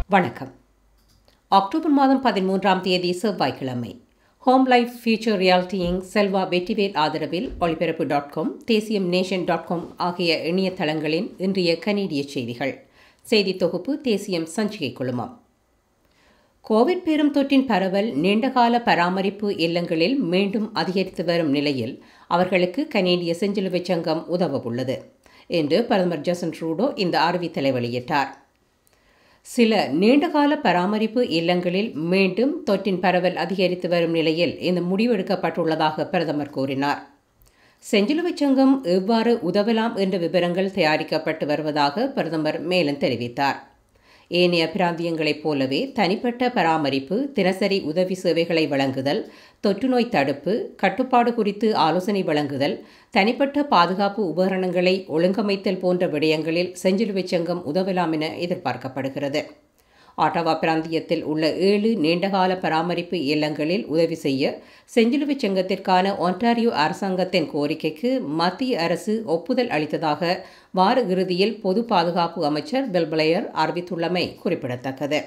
வணக்கம் அக்டோபர் மாதம் பதிமூன்றாம் தேதி செவ்வாய்க்கிழமை ஹோம் லைஃப் ஃபியூச்சர் ரியாலிட்டியிங் செல்வா வெற்றிவேல் ஆதரவில் ஒளிபரப்பு dot com Thesiyam nation dot com ஆகிய இணையதளங்களின் இன்றைய கனேடிய செய்திகள் செய்தி தொகுப்பு தேசியம் சஞ்சிகை குழுமம் கோவிட் பெரும் தொற்றின் பரவல் நீண்டகால பராமரிப்பு இல்லங்களில் மீண்டும் அதிகரித்து வரும் நிலையில் அவர்களுக்கு கனேடிய செஞ்சிலுவைச் சங்கம் உதவ உள்ளது என்று பிரதமர் ஜசன் ட்ரூடோ இந்த அறிவித்தலை வெளியிட்டார் சில நீண்டகால பராமரிப்பு இல்லங்களில் மீண்டும் தொற்றின் பரவல் அதிகரித்து வரும் நிலையில் இந்த முடிவெடுக்கப்பட்டுள்ளதாக பிரதமர் கூறினார் செஞ்சிலுவைச் சங்கம் எவ்வாறு உதவலாம் என்ற விவரங்கள் தயாரிக்கப்பட்டு வருவதாக பிரதமர் மேலும் தெரிவித்தார் ஏனைய பிராந்தியங்களைப் போலவே தனிப்பட்ட பராமரிப்பு தினசரி உதவி சேவைகளை வழங்குதல் தொற்றுநோய் தடுப்பு கட்டுப்பாடு குறித்து ஆலோசனை வழங்குதல் தனிப்பட்ட பாதுகாப்பு உபகரணங்களை ஒழுங்கமைத்தல் போன்ற விடயங்களில் செஞ்சிலுவைச் சங்கம் உதவலாம் என எதிர்பார்க்கப்படுகிறது ஆட்டவா பிராந்தியத்தில் உள்ள ஏழு நீண்டகால பராமரிப்பு இல்லங்களில் உதவி செய்ய செஞ்சிலுவைச் சங்கத்திற்கான ஒன்டாரியோ அரசாங்கத்தின் கோரிக்கைக்கு மத்திய அரசு ஒப்புதல் அளித்ததாக வார இறுதியில் பொது பாதுகாப்பு அமைச்சர் பெல்பளையர் அறிவித்துள்ளமை குறிப்பிடத்தக்கது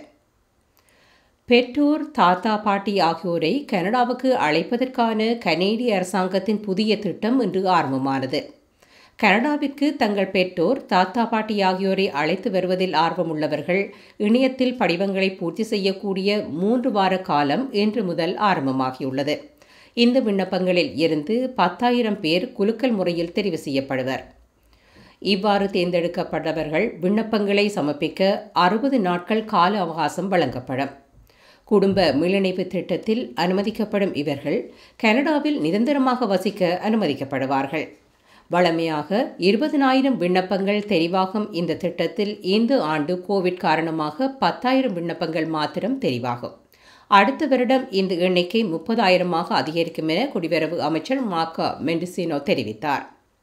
பெற்றோர் தாத்தா பாட்டி ஆகியோரை கனடாவுக்கு அழைப்பதற்கான கனேடிய அரசாங்கத்தின் புதிய திட்டம் இன்று ஆரம்பமானது கனடாவிற்கு தங்கள் பெற்றோர் தாத்தா பாட்டி ஆகியோரை அழைத்து வருவதில் ஆர்வமுள்ளவர்கள் இணையத்தில் படிவங்களை பூர்த்தி செய்யக்கூடிய மூன்று வார காலம் இன்று முதல் ஆரம்பமாகியுள்ளது இந்த விண்ணப்பங்களில் இருந்து பத்தாயிரம் பேர் குலுக்கல் முறையில் தெரிவு செய்யப்படுவர் இவ்வாறு தேர்ந்தெடுக்கப்பட்டவர்கள் விண்ணப்பங்களை சமர்ப்பிக்க அறுபது நாட்கள் கால அவகாசம் வழங்கப்படும் குடும்ப மீளிணைப்பு திட்டத்தில் அனுமதிக்கப்படும் இவர்கள் கனடாவில் நிரந்தரமாக வசிக்க அனுமதிக்கப்படுவார்கள் வழமையாக இருபதனாயிரம் விண்ணப்பங்கள் தெரிவாகும் இந்த திட்டத்தில் இந்த ஆண்டு கோவிட் காரணமாக பத்தாயிரம் விண்ணப்பங்கள் மாத்திரம் தெரிவாகும் அடுத்த வருடம் இந்த எண்ணிக்கை முப்பதாயிரமாக அதிகரிக்கும் என குடிவரவு அமைச்சர் மாக்கா மெண்டிசினோ தெரிவித்தார்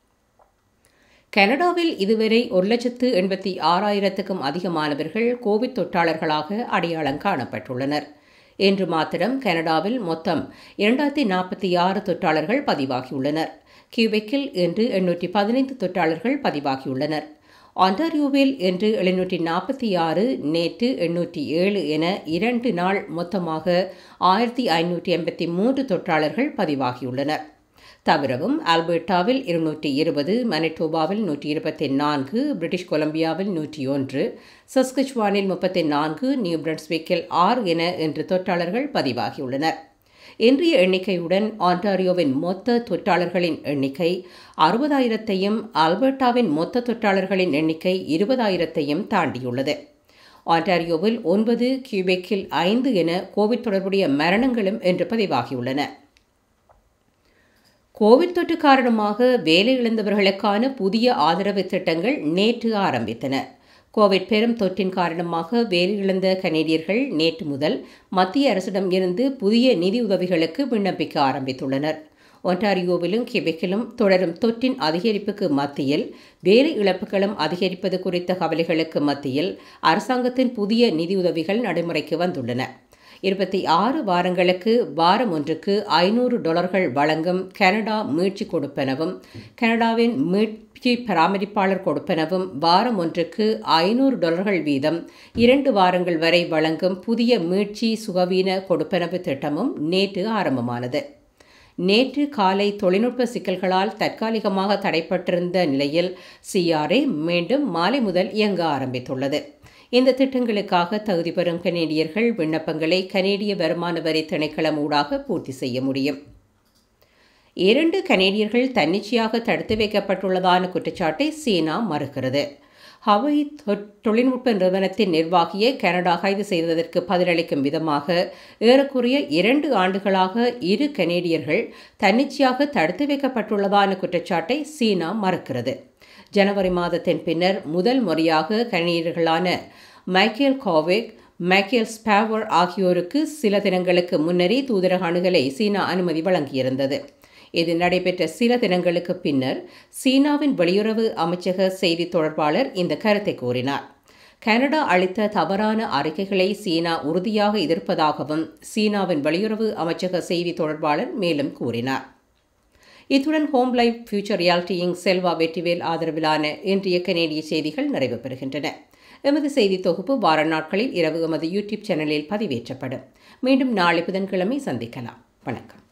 கனடாவில் இதுவரை ஒரு லட்சத்து எண்பத்தி ஆறாயிரத்துக்கும் அதிகமானவர்கள் கோவிட் தொற்றாளர்களாக அடையாளம் காணப்பட்டுள்ளனர் இன்று மாத்திரம் கனடாவில் மொத்தம் இரண்டாயிரத்தி நாற்பத்தி ஆறு தொற்றாளர்கள் பதிவாகியுள்ளனர் கியூபெக்கில் இன்று எண்ணூற்றி பதினைந்து தொற்றாளர்கள் பதிவாகியுள்ளனர் ஆண்டாரியோவில் இன்று எழுநூற்றி நாற்பத்தி ஆறு நேற்று எண்ணூற்றி ஏழு என இரண்டு நாள் மொத்தமாக ஆயிரத்தி ஐநூற்றி எண்பத்தி மூன்று தொற்றாளர்கள் பதிவாகியுள்ளனர் தவிரவும் ஆல்பர்டாவில் இருநூற்றி இருபது மனிட்டோபாவில் நூற்றி இருபத்தி நான்கு பிரிட்டிஷ் கொலம்பியாவில் நூற்றி ஒன்று சஸ்கச்வானில் முப்பத்தி நான்கு நியூ பிரன்ஸ்விக்கில் ஆறு என இன்று தொற்றாளர்கள் பதிவாகியுள்ளனர் இன்றைய எண்ணிக்கையுடன் ஆண்டாரியோவின் மொத்த தொற்றாளர்களின் எண்ணிக்கை அறுபதாயிரத்தையும் ஆல்பர்டாவின் மொத்த தொற்றாளர்களின் எண்ணிக்கை இருபதாயிரத்தையும் தாண்டியுள்ளது ஆண்டாரியோவில் ஒன்பது கியூபெக்கில் ஐந்து என கோவிட் தொடர்புடைய மரணங்களும் இன்று பதிவாகியுள்ளன கோவிட் தொற்று காரணமாக வேலை இழந்தவர்களுக்கான புதிய ஆதரவு திட்டங்கள் நேற்று ஆரம்பித்தன கோவிட் பெரும் தொற்றின் காரணமாக வேலை இழந்த கனேடியர்கள் நேற்று முதல் மத்திய அரசிடம் இருந்து புதிய நிதி உதவிகளுக்கு விண்ணப்பிக்க ஆரம்பித்துள்ளனர் ஒன்டாரியோவிலும் கிபெக்கிலும் தொடரும் தொற்றின் அதிகரிப்புக்கு மத்தியில் வேலை இழப்புகளும் அதிகரிப்பது குறித்த கவலைகளுக்கு மத்தியில் அரசாங்கத்தின் புதிய நிதியுதவிகள் நடைமுறைக்கு வந்துள்ளன இருபத்தி ஆறு வாரங்களுக்கு வாரம் ஒன்றுக்கு ஐநூறு டாலர்கள் வழங்கும் கனடா மீட்சி கொடுப்பனவும் கனடாவின் மீட்சி பராமரிப்பாளர் கொடுப்பனவும் வாரம் ஒன்றுக்கு ஐநூறு டாலர்கள் வீதம் இரண்டு வாரங்கள் வரை வழங்கும் புதிய மீட்சி சுகவீன கொடுப்பனவு திட்டமும் நேற்று ஆரம்பமானது நேற்று காலை தொழில்நுட்ப சிக்கல்களால் தற்காலிகமாக தடைப்பட்டிருந்த நிலையில் சிஆர்ஏ மீண்டும் மாலை முதல் இயங்க ஆரம்பித்துள்ளது இந்த திட்டங்களுக்காக தகுதி பெறும் கனேடியர்கள் விண்ணப்பங்களை கனேடிய வருமான வரி திணைக்களம் ஊடாக பூர்த்தி செய்ய முடியும் இரண்டு கனேடியர்கள் தன்னிச்சையாக தடுத்து வைக்கப்பட்டுள்ளதான குற்றச்சாட்டை சீனா மறுக்கிறது ஹவாய் தொழில்நுட்ப நிறுவனத்தின் நிர்வாகியை கனடா கைது செய்ததற்கு பதிலளிக்கும் விதமாக ஏறக்குறைய இரண்டு ஆண்டுகளாக இரு கனேடியர்கள் தன்னிச்சையாக தடுத்து வைக்கப்பட்டுள்ளதான குற்றச்சாட்டை சீனா மறுக்கிறது ஜனவரி மாதத்தின் பின்னர் முதல் முறையாக கனேடியர்களான மைக்கேல் கோவேக் மைக்கேல் ஸ்பாவர் ஆகியோருக்கு சில தினங்களுக்கு முன்னரே தூதரக அணுகலை சீனா அனுமதி வழங்கியிருந்தது இது நடைபெற்ற சில தினங்களுக்கு பின்னர் சீனாவின் வெளியுறவு அமைச்சக செய்தி தொடர்பாளர் இந்த கருத்தை கூறினார் கனடா அளித்த தவறான அறிக்கைகளை சீனா உறுதியாக எதிர்ப்பதாகவும் சீனாவின் வெளியுறவு அமைச்சக செய்தி தொடர்பாளர் மேலும் கூறினார் இத்துடன் ஹோம் லைஃப் ஃபியூச்சர் ரியாலிட்டியிங் செல்வா வெற்றிவேல் ஆதரவிலான இன்றைய கனேடிய செய்திகள் நிறைவு பெறுகின்றன எமது செய்தி தொகுப்பு வார நாட்களில் இரவு எமது யூடியூப் சேனலில் பதிவேற்றப்படும் மீண்டும் நாளை புதன்கிழமை சந்திக்கலாம் வணக்கம்